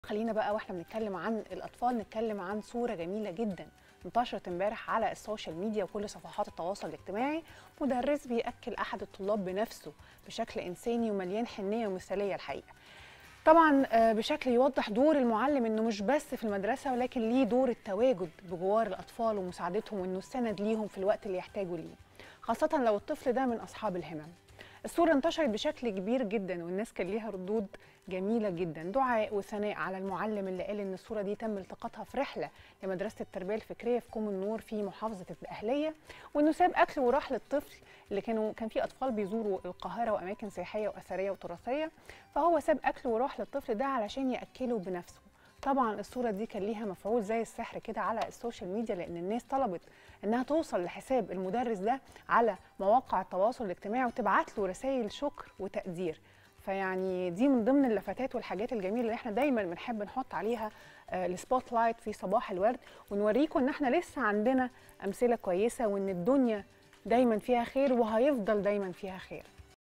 خلينا بقى واحنا بنتكلم عن الاطفال نتكلم عن صوره جميله جدا انتشرت امبارح على السوشيال ميديا وكل صفحات التواصل الاجتماعي مدرس بياكل احد الطلاب بنفسه بشكل انساني ومليان حنيه ومثاليه الحقيقه طبعا آه، بشكل يوضح دور المعلم انه مش بس في المدرسه ولكن ليه دور التواجد بجوار الاطفال ومساعدتهم وانه السند ليهم في الوقت اللي يحتاجوا ليه خاصه لو الطفل ده من اصحاب الهمم الصورة انتشرت بشكل كبير جدا والناس كان ليها ردود جميلة جدا دعاء وثناء على المعلم اللي قال ان الصورة دي تم التقاطها في رحلة لمدرسة التربية الفكرية في كوم النور في محافظة الدقهلية وانه ساب اكل وراح للطفل اللي كانوا كان في اطفال بيزوروا القاهرة واماكن سياحية واثرية وتراثية فهو ساب اكل وراح للطفل ده علشان ياكله بنفسه طبعا الصوره دي كان ليها مفعول زي السحر كده على السوشيال ميديا لان الناس طلبت انها توصل لحساب المدرس ده على مواقع التواصل الاجتماعي وتبعت له رسائل شكر وتقدير فيعني دي من ضمن اللفتات والحاجات الجميله اللي احنا دايما بنحب نحط عليها آه، السبوت لايت في صباح الورد ونوريكم ان احنا لسه عندنا امثله كويسه وان الدنيا دايما فيها خير وهيفضل دايما فيها خير